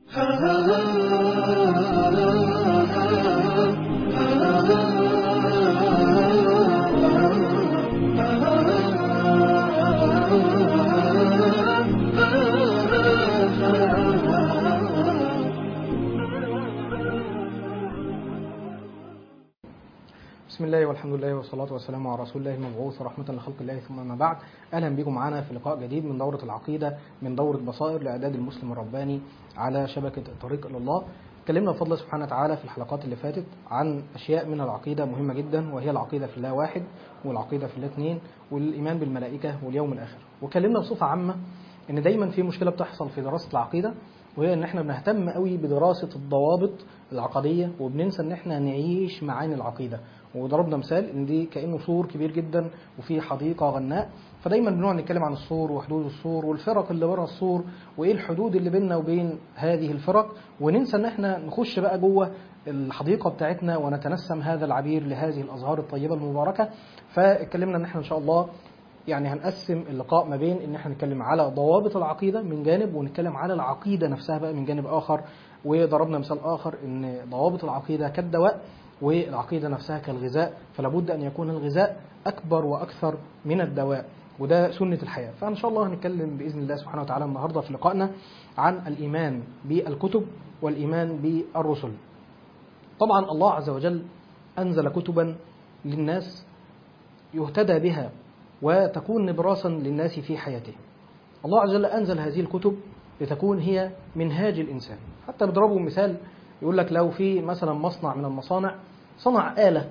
بسم الله والحمد لله والصلاة والسلام على رسول الله المبعوث رحمة لخلق الله ثم ما بعد أهلا بكم معنا في لقاء جديد من دورة العقيدة من دورة بصائر لإعداد المسلم الرباني على شبكة الطريق إلى الله اتكلمنا بفضل سبحانه وتعالى في الحلقات اللي فاتت عن أشياء من العقيدة مهمة جدا وهي العقيدة في الله واحد والعقيدة في الله اثنين والإيمان بالملائكة واليوم الآخر وكلمنا بصفة عامة إن دايما في مشكلة بتحصل في دراسة العقيدة وهي ان احنا بنهتم قوي بدراسه الضوابط العقديه وبننسى ان احنا نعيش معاني العقيده وضربنا مثال ان دي كانه سور كبير جدا وفي حديقه غناء فدايما بنقعد نتكلم عن السور وحدود السور والفرق اللي بره السور وايه الحدود اللي بيننا وبين هذه الفرق وننسى ان احنا نخش بقى جوه الحديقه بتاعتنا ونتنسم هذا العبير لهذه الازهار الطيبه المباركه فاتكلمنا ان احنا ان شاء الله يعني هنقسم اللقاء ما بين ان احنا نتكلم على ضوابط العقيده من جانب ونتكلم على العقيده نفسها بقى من جانب اخر وضربنا مثال اخر ان ضوابط العقيده كالدواء والعقيده نفسها كالغذاء فلا بد ان يكون الغذاء اكبر واكثر من الدواء وده سنه الحياه فان شاء الله هنتكلم باذن الله سبحانه وتعالى النهارده في لقائنا عن الايمان بالكتب والايمان بالرسل طبعا الله عز وجل انزل كتبا للناس يهتدى بها وتكون نبراسا للناس في حياته الله عز وجل أنزل هذه الكتب لتكون هي منهاج الإنسان حتى بيضربوا مثال يقول لك لو في مثلا مصنع من المصانع صنع آلة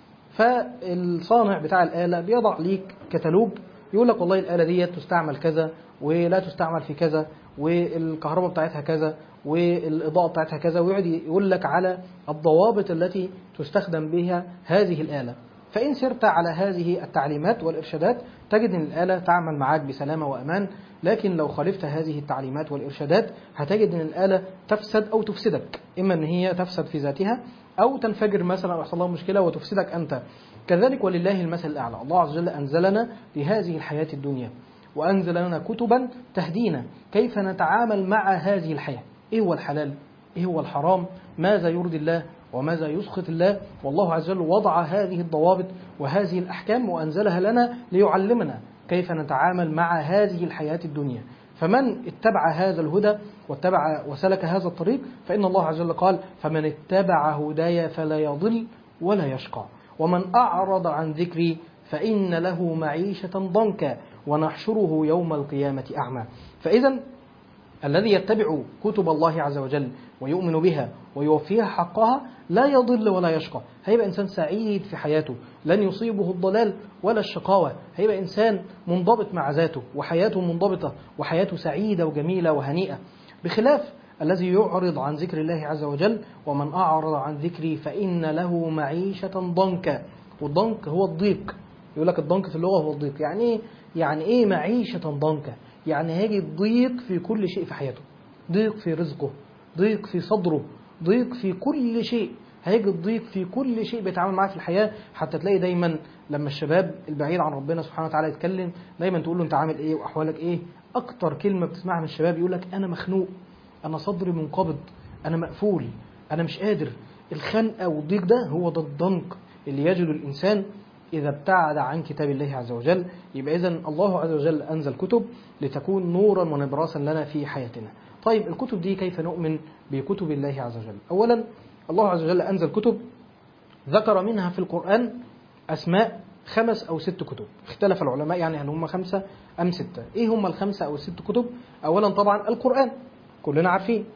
فالصانع بتاع الآلة بيضع ليك كتالوج يقول لك والله الآلة دي تستعمل كذا ولا تستعمل في كذا والكهرباء بتاعتها كذا والإضاءة بتاعتها كذا ويقعد يقول لك على الضوابط التي تستخدم بها هذه الآلة فإن سرت على هذه التعليمات والإرشادات تجد أن الآلة تعمل معاك بسلامة وأمان لكن لو خالفت هذه التعليمات والإرشادات هتجد أن الآلة تفسد أو تفسدك إما أن هي تفسد في ذاتها أو تنفجر مثلا أو يحصل لها مشكلة وتفسدك أنت كذلك ولله المثل الأعلى الله عز وجل أنزلنا لهذه الحياة الدنيا وأنزل لنا كتبا تهدينا كيف نتعامل مع هذه الحياة إيه هو الحلال إيه هو الحرام ماذا يرضي الله وماذا يسخط الله والله عز وجل وضع هذه الضوابط وهذه الأحكام وأنزلها لنا ليعلمنا كيف نتعامل مع هذه الحياة الدنيا فمن اتبع هذا الهدى واتبع وسلك هذا الطريق فإن الله عز وجل قال فمن اتبع هداي فلا يضل ولا يشقى ومن أعرض عن ذكري فإن له معيشة ضنكا ونحشره يوم القيامة أعمى فإذا الذي يتبع كتب الله عز وجل ويؤمن بها ويوفيها حقها لا يضل ولا يشقى هيبقى إنسان سعيد في حياته لن يصيبه الضلال ولا الشقاوة هيبقى إنسان منضبط مع ذاته وحياته منضبطة وحياته سعيدة وجميلة وهنيئة بخلاف الذي يعرض عن ذكر الله عز وجل ومن أعرض عن ذكري فإن له معيشة ضنكا والضنك هو الضيق يقول لك الضنك في اللغة هو الضيق يعني إيه يعني إيه معيشة ضنكا يعني هيجي ضيق في كل شيء في حياته ضيق في رزقه ضيق في صدره ضيق في كل شيء هيجي الضيق في كل شيء بيتعامل معاه في الحياة حتى تلاقي دايما لما الشباب البعيد عن ربنا سبحانه وتعالى يتكلم دايما تقول له انت عامل ايه واحوالك ايه اكتر كلمة بتسمعها من الشباب يقول لك انا مخنوق انا صدري منقبض انا مقفول انا مش قادر الخنقة والضيق ده هو ده الضنك اللي يجد الانسان إذا ابتعد عن كتاب الله عز وجل يبقى إذا الله عز وجل أنزل كتب لتكون نورا ونبراسا لنا في حياتنا طيب الكتب دي كيف نؤمن بكتب الله عز وجل أولا الله عز وجل أنزل كتب ذكر منها في القرآن أسماء خمس أو ست كتب اختلف العلماء يعني هل هم خمسة أم ستة إيه هم الخمسة أو الست كتب أولا طبعا القرآن كلنا عارفين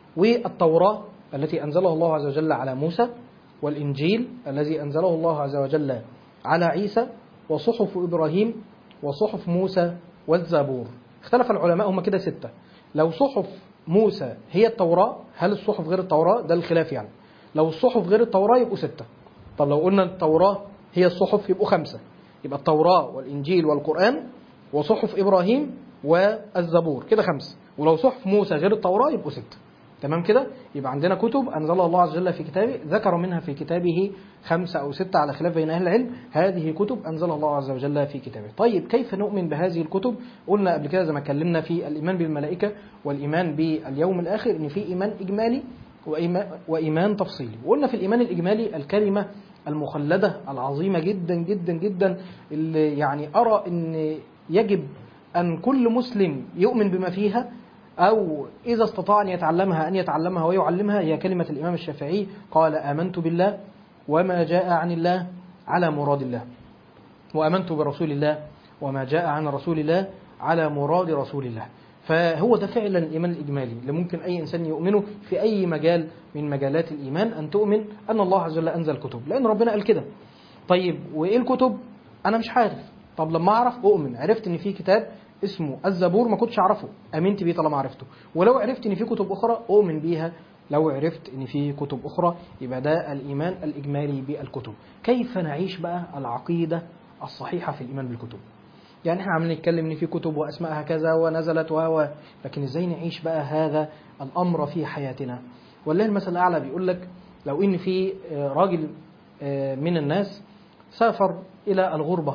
والتوراة التي أنزلها الله عز وجل على موسى والإنجيل الذي أنزله الله عز وجل على عيسى وصحف إبراهيم وصحف موسى والزبور اختلف العلماء هم كده ستة لو صحف موسى هي التوراة هل الصحف غير التوراة ده الخلاف يعني لو الصحف غير التوراة يبقوا ستة طب لو قلنا التوراة هي الصحف يبقوا خمسة يبقى التوراة والإنجيل والقرآن وصحف إبراهيم والزبور كده خمسة ولو صحف موسى غير التوراة يبقوا ستة تمام كده يبقى عندنا كتب انزلها الله عز وجل في كتابه ذكر منها في كتابه خمسه او سته على خلاف بين اهل العلم هذه كتب انزلها الله عز وجل في كتابه طيب كيف نؤمن بهذه الكتب قلنا قبل كده زي ما اتكلمنا في الايمان بالملائكه والايمان باليوم الاخر ان في ايمان اجمالي وإيمان, وإيمان تفصيلي وقلنا في الإيمان الإجمالي الكلمة المخلدة العظيمة جدا جدا جدا اللي يعني أرى أن يجب أن كل مسلم يؤمن بما فيها أو إذا استطاع أن يتعلمها أن يتعلمها ويعلمها هي كلمة الإمام الشافعي قال آمنت بالله وما جاء عن الله على مراد الله وآمنت برسول الله وما جاء عن رسول الله على مراد رسول الله فهو ده فعلا الإيمان الإجمالي اللي ممكن أي إنسان يؤمنه في أي مجال من مجالات الإيمان أن تؤمن أن الله عز وجل أنزل كتب لأن ربنا قال كده طيب وإيه الكتب أنا مش عارف طب لما أعرف أؤمن عرفت إن في كتاب اسمه الزبور ما كنتش أعرفه أمنت بيه طالما عرفته ولو عرفت إن في كتب أخرى أؤمن بيها لو عرفت إن في كتب أخرى يبقى ده الإيمان الإجمالي بالكتب كيف نعيش بقى العقيدة الصحيحة في الإيمان بالكتب يعني احنا عمالين نتكلم ان في كتب واسمائها كذا ونزلت و لكن ازاي نعيش بقى هذا الامر في حياتنا والله المثل الاعلى بيقول لك لو ان في راجل من الناس سافر الى الغربه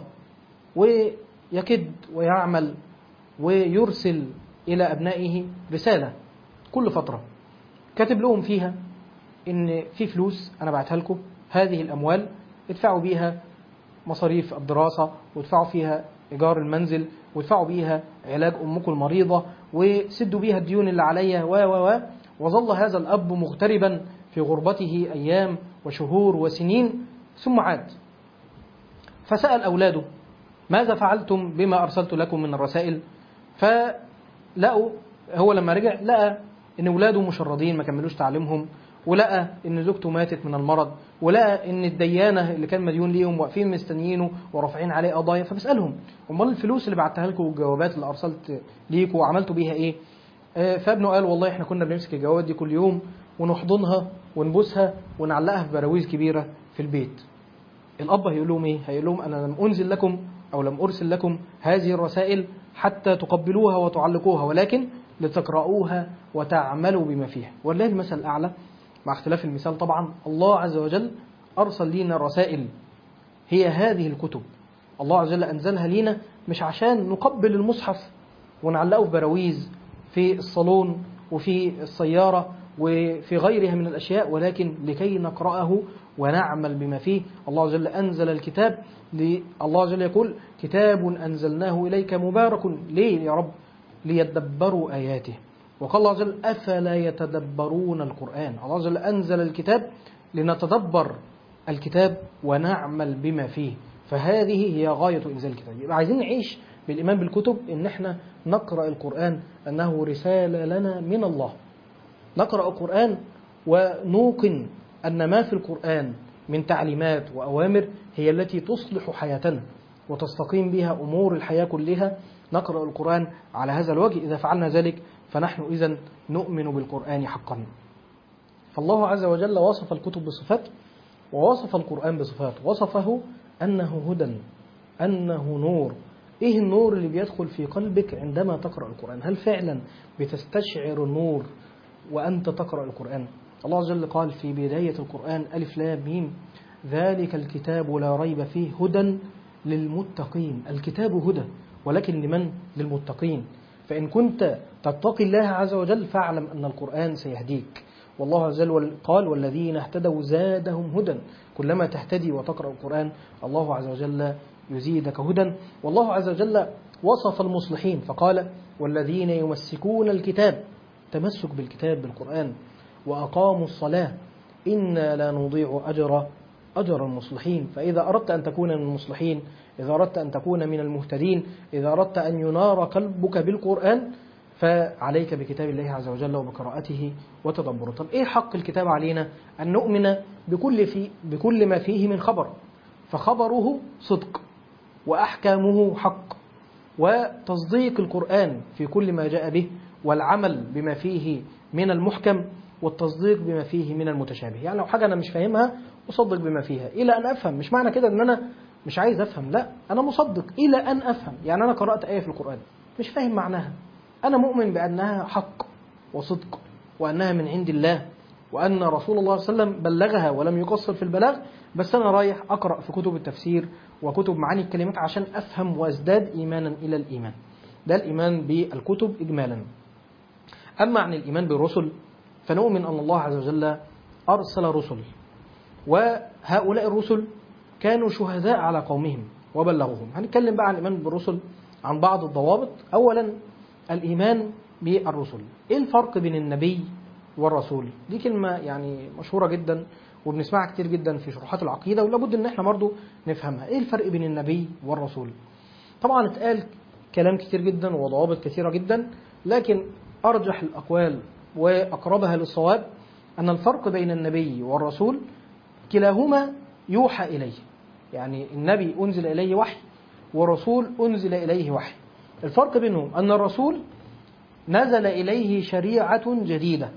ويكد ويعمل ويرسل الى ابنائه رساله كل فتره كاتب لهم فيها ان في فلوس انا بعتها لكم هذه الاموال ادفعوا بيها مصاريف الدراسه وادفعوا فيها إيجار المنزل وادفعوا بيها علاج أمكم المريضة وسدوا بيها الديون اللي عليا و و و وظل هذا الأب مغتربا في غربته أيام وشهور وسنين ثم عاد فسأل أولاده ماذا فعلتم بما أرسلت لكم من الرسائل فلقوا هو لما رجع لقى إن أولاده مشردين ما كملوش تعليمهم ولقى ان زوجته ماتت من المرض ولقى ان الديانه اللي كان مديون ليهم واقفين مستنيينه ورافعين عليه قضايا فبسالهم امال الفلوس اللي بعتها لكم والجوابات اللي ارسلت ليكم وعملتوا بيها ايه؟ آه فابنه قال والله احنا كنا بنمسك الجوابات دي كل يوم ونحضنها ونبوسها ونعلقها في براويز كبيره في البيت. الاب هيقول لهم ايه؟ هيقول لهم انا لم انزل لكم او لم ارسل لكم هذه الرسائل حتى تقبلوها وتعلقوها ولكن لتقرؤوها وتعملوا بما فيها والله المثل الاعلى مع اختلاف المثال طبعا الله عز وجل أرسل لينا رسائل هي هذه الكتب الله عز وجل أنزلها لينا مش عشان نقبل المصحف ونعلقه في براويز في الصالون وفي السيارة وفي غيرها من الأشياء ولكن لكي نقرأه ونعمل بما فيه الله عز وجل أنزل الكتاب الله عز وجل يقول كتاب أنزلناه إليك مبارك ليه يا رب ليدبروا آياته وقال الله عز وجل أفلا يتدبرون القرآن الله عز وجل أنزل الكتاب لنتدبر الكتاب ونعمل بما فيه فهذه هي غاية إنزال الكتاب يبقى عايزين نعيش بالإيمان بالكتب إن احنا نقرأ القرآن أنه رسالة لنا من الله نقرأ القرآن ونوقن أن ما في القرآن من تعليمات وأوامر هي التي تصلح حياتنا وتستقيم بها أمور الحياة كلها نقرأ القرآن على هذا الوجه إذا فعلنا ذلك فنحن إذا نؤمن بالقرآن حقا فالله عز وجل وصف الكتب بصفات ووصف القرآن بصفات وصفه أنه هدى أنه نور إيه النور اللي بيدخل في قلبك عندما تقرأ القرآن هل فعلا بتستشعر النور وأنت تقرأ القرآن الله عز وجل قال في بداية القرآن ألف لام ميم ذلك الكتاب لا ريب فيه هدى للمتقين الكتاب هدى ولكن لمن؟ للمتقين فإن كنت تتقي الله عز وجل فاعلم أن القرآن سيهديك والله عز وجل قال والذين اهتدوا زادهم هدى كلما تهتدي وتقرأ القرآن الله عز وجل يزيدك هدى والله عز وجل وصف المصلحين فقال والذين يمسكون الكتاب تمسك بالكتاب بالقرآن وأقاموا الصلاة إنا لا نضيع أجر أجر المصلحين فإذا أردت أن تكون من المصلحين إذا أردت أن تكون من المهتدين إذا أردت أن ينار قلبك بالقرآن فعليك بكتاب الله عز وجل وبقراءته وتدبره طب إيه حق الكتاب علينا أن نؤمن بكل, في بكل ما فيه من خبر فخبره صدق وأحكامه حق وتصديق القرآن في كل ما جاء به والعمل بما فيه من المحكم والتصديق بما فيه من المتشابه يعني لو حاجة أنا مش فاهمها أصدق بما فيها إلى أن أفهم مش معنى كده أن أنا مش عايز أفهم لا أنا مصدق إلى أن أفهم يعني أنا قرأت آية في القرآن مش فاهم معناها أنا مؤمن بأنها حق وصدق وأنها من عند الله وأن رسول الله صلى الله عليه وسلم بلغها ولم يقصر في البلاغ بس أنا رايح أقرأ في كتب التفسير وكتب معاني الكلمات عشان أفهم وأزداد إيمانا إلى الإيمان ده الإيمان بالكتب إجمالا أما عن الإيمان بالرسل فنؤمن أن الله عز وجل أرسل رسل وهؤلاء الرسل كانوا شهداء على قومهم وبلغوهم هنتكلم بقى عن الإيمان بالرسل عن بعض الضوابط أولا الإيمان بالرسل إيه الفرق بين النبي والرسول دي كلمة يعني مشهورة جدا وبنسمعها كتير جدا في شروحات العقيدة ولابد ان احنا برضو نفهمها ايه الفرق بين النبي والرسول طبعا اتقال كلام كتير جدا وضوابط كثيرة جدا لكن ارجح الاقوال واقربها للصواب ان الفرق بين النبي والرسول كلاهما يوحى اليه يعني النبي انزل اليه وحي ورسول انزل اليه وحي الفرق بينهم ان الرسول نزل اليه شريعة جديدة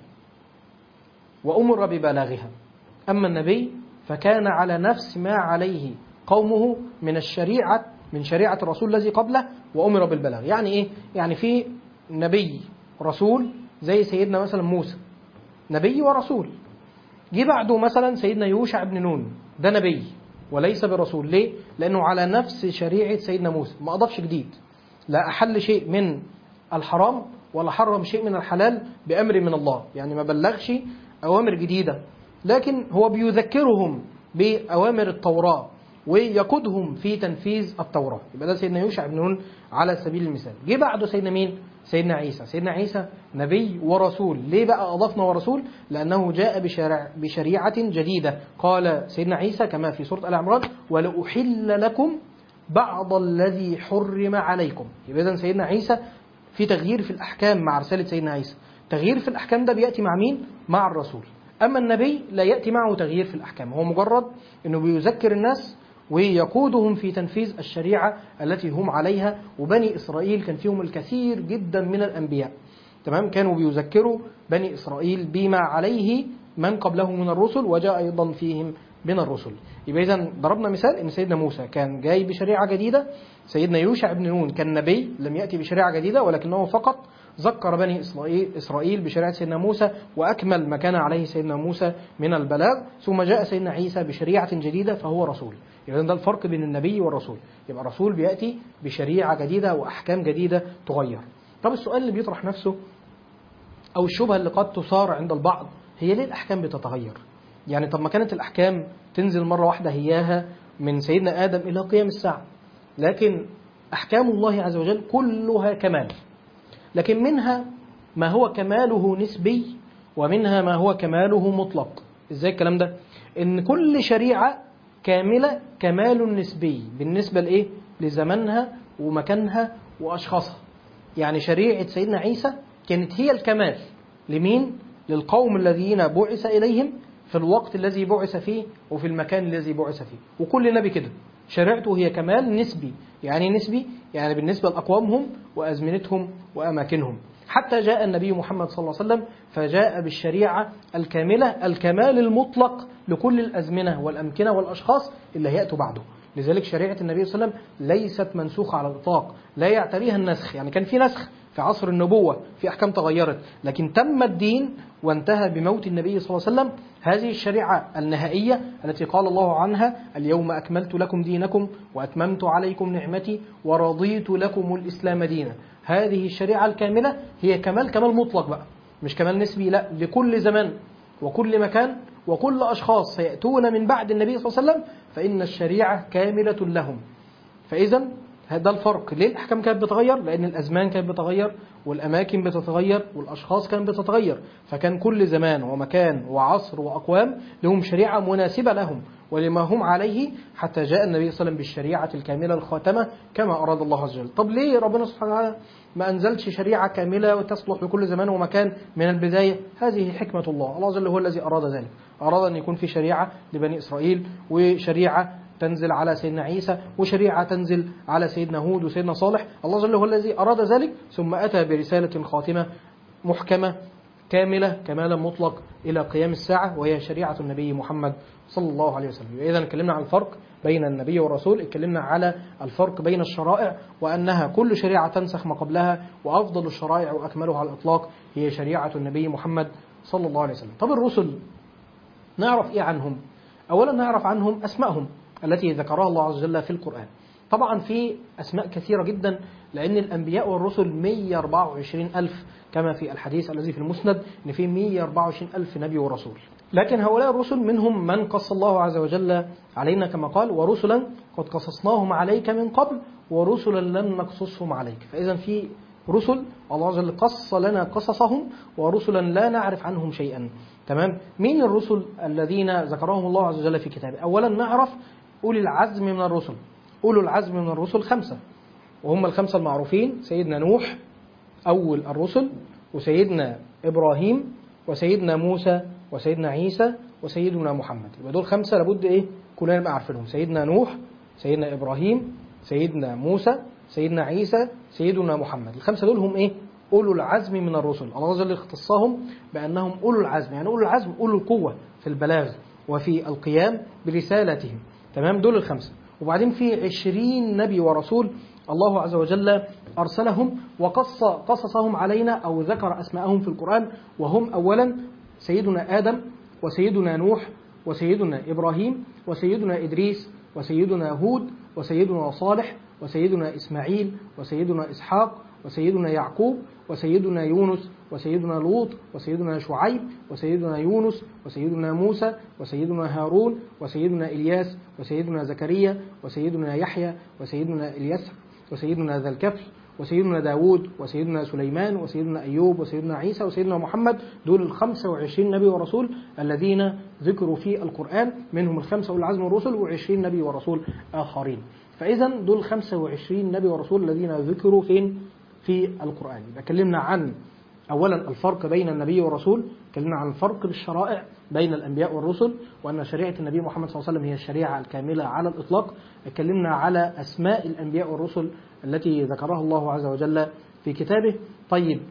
وأمر ببلاغها أما النبي فكان على نفس ما عليه قومه من الشريعة من شريعة الرسول الذي قبله وأمر بالبلاغ يعني إيه؟ يعني في نبي رسول زي سيدنا مثلا موسى نبي ورسول جه بعده مثلا سيدنا يوشع بن نون ده نبي وليس برسول ليه؟ لأنه على نفس شريعة سيدنا موسى ما أضافش جديد لا أحل شيء من الحرام ولا حرم شيء من الحلال بأمر من الله يعني ما بلغش أوامر جديدة لكن هو بيذكرهم بأوامر التوراة ويقودهم في تنفيذ التوراة يبقى ده سيدنا يوشع بن نون على سبيل المثال جه بعده سيدنا مين؟ سيدنا عيسى سيدنا عيسى نبي ورسول ليه بقى أضفنا ورسول؟ لأنه جاء بشرع بشريعة جديدة قال سيدنا عيسى كما في سورة آل عمران ولأحل لكم بعض الذي حرم عليكم يبقى إذن سيدنا عيسى في تغيير في الأحكام مع رسالة سيدنا عيسى تغيير في الأحكام ده بيأتي مع مين؟ مع الرسول أما النبي لا يأتي معه تغيير في الأحكام هو مجرد أنه بيذكر الناس ويقودهم في تنفيذ الشريعة التي هم عليها وبني إسرائيل كان فيهم الكثير جدا من الأنبياء تمام كانوا بيذكروا بني إسرائيل بما عليه من قبله من الرسل وجاء أيضا فيهم من الرسل يبقى إذا ضربنا مثال أن سيدنا موسى كان جاي بشريعة جديدة سيدنا يوشع بن نون كان نبي لم يأتي بشريعة جديدة ولكنه فقط ذكر بني إسرائيل, إسرائيل بشريعة سيدنا موسى وأكمل ما كان عليه سيدنا موسى من البلاغ ثم جاء سيدنا عيسى بشريعة جديدة فهو رسول يبقى ده الفرق بين النبي والرسول يبقى الرسول بيأتي بشريعة جديدة وأحكام جديدة تغير طب السؤال اللي بيطرح نفسه أو الشبهة اللي قد تثار عند البعض هي ليه الأحكام بتتغير يعني طب ما كانت الأحكام تنزل مرة واحدة هياها من سيدنا آدم إلى قيام الساعة لكن أحكام الله عز وجل كلها كمال لكن منها ما هو كماله نسبي ومنها ما هو كماله مطلق ازاي الكلام ده ان كل شريعة كاملة كمال نسبي بالنسبة لإيه لزمنها ومكانها وأشخاصها يعني شريعة سيدنا عيسى كانت هي الكمال لمين للقوم الذين بعث إليهم في الوقت الذي بعث فيه وفي المكان الذي بعث فيه وكل نبي كده شريعته هي كمال نسبي يعني نسبي يعني بالنسبة لأقوامهم وأزمنتهم وأماكنهم حتى جاء النبي محمد صلى الله عليه وسلم فجاء بالشريعة الكاملة الكمال المطلق لكل الأزمنة والأمكنة والأشخاص اللي هيأتوا بعده لذلك شريعة النبي صلى الله عليه وسلم ليست منسوخة على الإطلاق لا يعتريها النسخ يعني كان في نسخ في عصر النبوة في أحكام تغيرت لكن تم الدين وانتهى بموت النبي صلى الله عليه وسلم هذه الشريعة النهائية التي قال الله عنها اليوم أكملت لكم دينكم وأتممت عليكم نعمتي ورضيت لكم الإسلام دينا هذه الشريعة الكاملة هي كمال كمال مطلق بقى مش كمال نسبي لا لكل زمان وكل مكان وكل أشخاص سيأتون من بعد النبي صلى الله عليه وسلم فإن الشريعة كاملة لهم فإذا هذا الفرق ليه الأحكام كانت بتتغير لأن الأزمان كانت بتتغير والأماكن بتتغير والأشخاص كانت بتتغير فكان كل زمان ومكان وعصر وأقوام لهم شريعة مناسبة لهم ولما هم عليه حتى جاء النبي صلى الله عليه وسلم بالشريعة الكاملة الخاتمة كما أراد الله عز وجل طب ليه ربنا سبحانه وتعالى ما أنزلش شريعة كاملة وتصلح لكل زمان ومكان من البداية هذه حكمة الله الله عز وجل هو الذي أراد ذلك أراد أن يكون في شريعة لبني إسرائيل وشريعة تنزل على سيدنا عيسى وشريعة تنزل على سيدنا هود وسيدنا صالح الله جل هو الذي أراد ذلك ثم أتى برسالة خاتمة محكمة كاملة كمالا مطلق إلى قيام الساعة وهي شريعة النبي محمد صلى الله عليه وسلم إذا اتكلمنا عن الفرق بين النبي والرسول اتكلمنا على الفرق بين الشرائع وأنها كل شريعة تنسخ ما قبلها وأفضل الشرائع وأكملها على الإطلاق هي شريعة النبي محمد صلى الله عليه وسلم طب الرسل نعرف إيه عنهم أولا نعرف عنهم أسمائهم التي ذكرها الله عز وجل في القرآن طبعا في أسماء كثيرة جدا لأن الأنبياء والرسل 124 ألف كما في الحديث الذي في المسند أن في 124 ألف نبي ورسول لكن هؤلاء الرسل منهم من قص الله عز وجل علينا كما قال ورسلا قد قصصناهم عليك من قبل ورسلا لم نقصصهم عليك فإذا في رسل الله عز وجل قص لنا قصصهم ورسلا لا نعرف عنهم شيئا تمام مين الرسل الذين ذكرهم الله عز وجل في كتابه أولا نعرف أولي العزم من الرسل أولو العزم من الرسل خمسة وهم الخمسة المعروفين سيدنا نوح أول الرسل وسيدنا إبراهيم وسيدنا موسى وسيدنا عيسى وسيدنا محمد يبقى دول خمسة لابد إيه كلنا نبقى عارفينهم سيدنا نوح سيدنا إبراهيم سيدنا موسى سيدنا عيسى سيدنا محمد الخمسة دول هم إيه أولو العزم من الرسل الله عز وجل اختصهم بأنهم أولو العزم يعني أولو العزم أولو القوة في البلاغ وفي القيام برسالتهم تمام دول الخمسة وبعدين في عشرين نبي ورسول الله عز وجل أرسلهم وقص قصصهم علينا أو ذكر أسماءهم في القرآن وهم أولا سيدنا آدم وسيدنا نوح وسيدنا إبراهيم وسيدنا إدريس وسيدنا هود وسيدنا صالح وسيدنا إسماعيل وسيدنا إسحاق وسيدنا يعقوب وسيدنا يونس وسيدنا لوط وسيدنا شعيب وسيدنا يونس وسيدنا موسى وسيدنا هارون وسيدنا إلياس وسيدنا زكريا وسيدنا يحيى وسيدنا إلياس وسيدنا ذا الكفل وسيدنا داود وسيدنا سليمان وسيدنا أيوب وسيدنا عيسى وسيدنا محمد دول الخمسة وعشرين نبي ورسول الذين ذكروا في القرآن منهم الخمسة أولي العزم والرسل وعشرين نبي ورسول آخرين فإذا دول 25 نبي ورسول الذين ذكروا فين في القرآن يبقى اتكلمنا عن أولا الفرق بين النبي والرسول اتكلمنا عن الفرق بالشرائع بين الأنبياء والرسل وأن شريعة النبي محمد صلى الله عليه وسلم هي الشريعة الكاملة على الإطلاق اتكلمنا على أسماء الأنبياء والرسل التي ذكرها الله عز وجل في كتابه طيب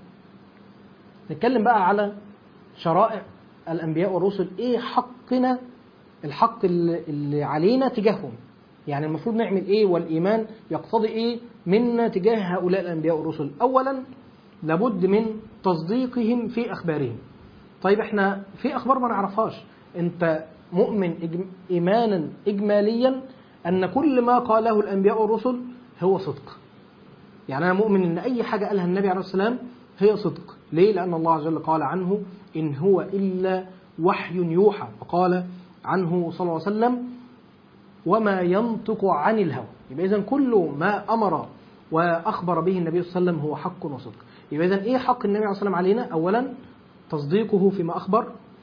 نتكلم بقى على شرائع الأنبياء والرسل إيه حقنا الحق اللي علينا تجاههم يعني المفروض نعمل ايه والايمان يقتضي ايه منا تجاه هؤلاء الانبياء والرسل اولا لابد من تصديقهم في اخبارهم طيب احنا في اخبار ما نعرفهاش انت مؤمن إجم- ايمانا اجماليا ان كل ما قاله الانبياء والرسل هو صدق يعني انا مؤمن ان اي حاجه قالها النبي عليه السلام هي صدق ليه لان الله عز وجل قال عنه ان هو الا وحي يوحى وقال عنه صلى الله عليه وسلم وما ينطق عن الهوى يبقى اذا كل ما امر واخبر به النبي صلى الله عليه وسلم هو حق وصدق يبقى اذا ايه حق النبي عليه الصلاه والسلام علينا اولا تصديقه فيما اخبر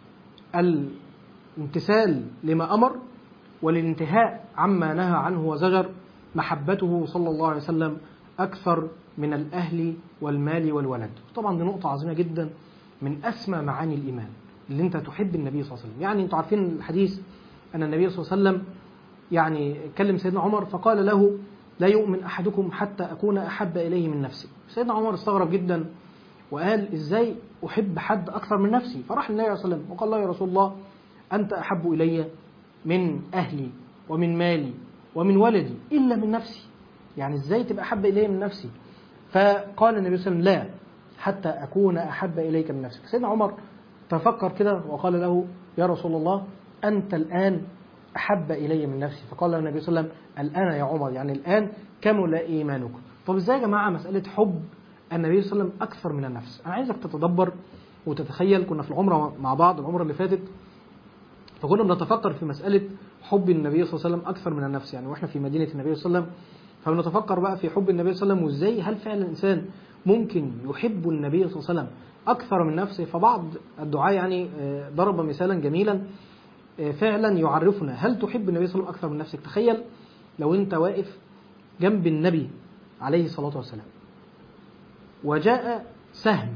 الامتثال لما امر والانتهاء عما نهى عنه وزجر محبته صلى الله عليه وسلم اكثر من الاهل والمال والولد طبعا دي نقطه عظيمه جدا من اسمى معاني الايمان اللي انت تحب النبي صلى الله عليه وسلم يعني انتوا عارفين الحديث ان النبي صلى الله عليه وسلم يعني كلم سيدنا عمر فقال له لا يؤمن أحدكم حتى أكون أحب إليه من نفسي سيدنا عمر استغرب جدا وقال إزاي أحب حد أكثر من نفسي فراح النبي صلى الله عليه وسلم وقال له يا رسول الله أنت أحب إلي من أهلي ومن مالي ومن ولدي إلا من نفسي يعني إزاي تبقى أحب إلي من نفسي فقال النبي صلى الله عليه وسلم لا حتى أكون أحب إليك من نفسك سيدنا عمر تفكر كده وقال له يا رسول الله أنت الآن أحب إلي من نفسي فقال له النبي صلى الله عليه وسلم الآن يا عمر يعني الآن كمل إيمانكم طب إزاي يا جماعة مسألة حب النبي صلى الله عليه وسلم أكثر من النفس أنا عايزك تتدبر وتتخيل كنا في العمرة مع بعض العمرة اللي فاتت فكنا بنتفكر في مسألة حب النبي صلى الله عليه وسلم أكثر من النفس يعني وإحنا في مدينة النبي صلى الله عليه وسلم فبنتفكر بقى في حب النبي صلى الله عليه وسلم وإزاي هل فعلا الإنسان ممكن يحب النبي صلى الله عليه وسلم أكثر من نفسه فبعض الدعاء يعني آه، ضرب مثالا جميلا آه، فعلا يعرفنا هل تحب النبي صلى الله عليه وسلم أكثر من نفسك تخيل لو أنت واقف جنب النبي عليه الصلاة والسلام وجاء سهم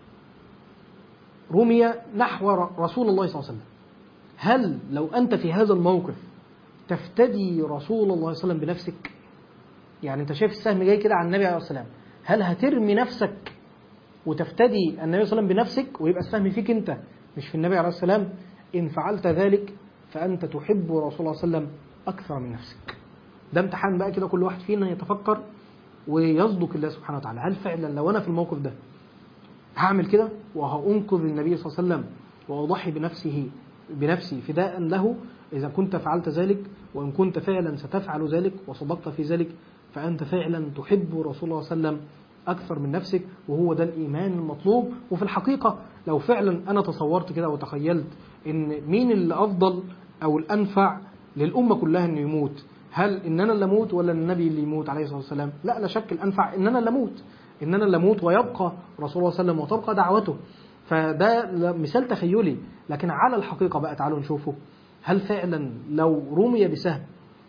رمي نحو رسول الله صلى الله عليه وسلم هل لو أنت في هذا الموقف تفتدي رسول الله صلى الله عليه وسلم بنفسك يعني أنت شايف السهم جاي كده على النبي عليه الصلاة والسلام هل هترمي نفسك وتفتدي النبي صلى الله عليه وسلم بنفسك ويبقى السهم فيك أنت مش في النبي عليه السلام إن فعلت ذلك فأنت تحب رسول الله صلى الله عليه وسلم أكثر من نفسك ده امتحان بقى كده كل واحد فينا يتفكر ويصدق الله سبحانه وتعالى هل فعلا لو أنا في الموقف ده هعمل كده وهأنقذ النبي صلى الله عليه وسلم وأضحي بنفسه بنفسي فداء له إذا كنت فعلت ذلك وإن كنت فعلا ستفعل ذلك وصدقت في ذلك فأنت فعلا تحب رسول الله صلى الله عليه وسلم أكثر من نفسك وهو ده الإيمان المطلوب وفي الحقيقة لو فعلا أنا تصورت كده وتخيلت إن مين اللي أفضل أو الأنفع للأمة كلها إنه يموت هل إن أنا اللي أموت ولا النبي اللي يموت عليه الصلاة والسلام لا لا شك الأنفع إن أنا اللي أموت إن أنا اللي أموت ويبقى رسول الله صلى الله عليه وسلم وتبقى دعوته فده مثال تخيلي لكن على الحقيقة بقى تعالوا نشوفه هل فعلا لو رمي بسهم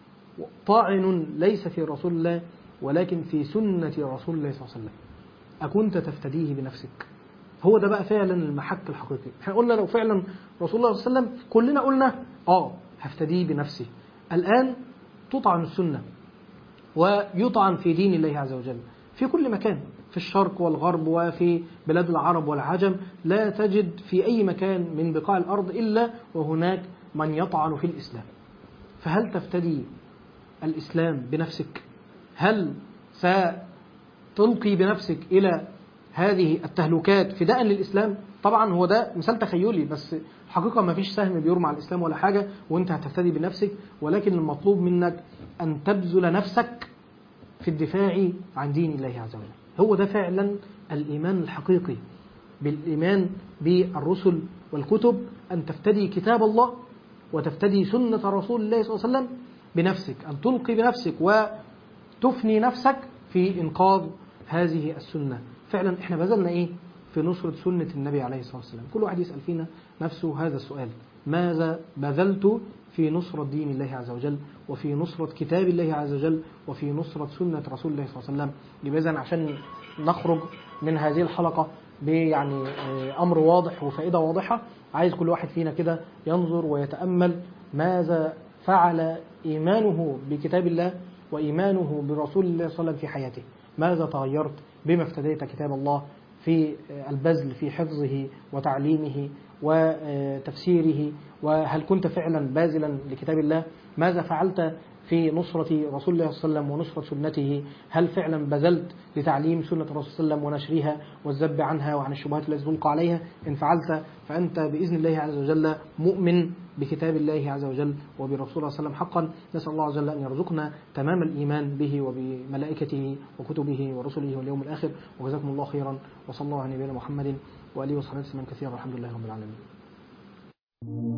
طاعن ليس في رسول الله ولكن في سنة رسول الله صلى الله عليه وسلم أكنت تفتديه بنفسك هو ده بقى فعلا المحك الحقيقي احنا قلنا لو فعلا رسول الله صلى الله عليه وسلم كلنا قلنا اه هفتديه بنفسي الآن تطعن السنة ويطعن في دين الله عز وجل في كل مكان في الشرق والغرب وفي بلاد العرب والعجم لا تجد في أي مكان من بقاع الأرض إلا وهناك من يطعن في الإسلام فهل تفتدي الإسلام بنفسك هل ستلقي بنفسك إلى هذه التهلكات فداء للإسلام طبعا هو ده مثال تخيلي بس الحقيقة ما فيش سهم بيرمى على الإسلام ولا حاجة وانت هتفتدي بنفسك ولكن المطلوب منك أن تبذل نفسك في الدفاع عن دين الله عز وجل هو ده فعلا الإيمان الحقيقي بالإيمان بالرسل والكتب أن تفتدي كتاب الله وتفتدي سنة رسول الله صلى الله عليه وسلم بنفسك أن تلقي بنفسك وتفني نفسك في إنقاذ هذه السنة فعلا احنا بذلنا ايه في نصرة سنة النبي عليه الصلاة والسلام كل واحد يسأل فينا نفسه هذا السؤال ماذا بذلت في نصرة دين الله عز وجل وفي نصرة كتاب الله عز وجل وفي نصرة سنة رسول الله صلى الله عليه وسلم يبقى إذن عشان نخرج من هذه الحلقة بيعني أمر واضح وفائدة واضحة عايز كل واحد فينا كده ينظر ويتأمل ماذا فعل إيمانه بكتاب الله وإيمانه برسول الله صلى الله عليه وسلم في حياته ماذا تغيرت بما افتديت كتاب الله في البذل في حفظه وتعليمه وتفسيره وهل كنت فعلا باذلا لكتاب الله ماذا فعلت في نصرة رسول الله صلى الله عليه وسلم ونصرة سنته هل فعلا بذلت لتعليم سنة الرسول صلى الله عليه وسلم ونشرها والذب عنها وعن الشبهات التي تلقى عليها إن فعلت فأنت بإذن الله عز وجل مؤمن بكتاب الله عز وجل وبرسول الله صلى الله عليه وسلم حقا نسأل الله عز وجل أن يرزقنا تمام الإيمان به وبملائكته وكتبه ورسله واليوم الآخر وجزاكم الله خيرا وصلى الله على نبينا محمد وآله وصحبه وسلم كثيرا والحمد لله رب العالمين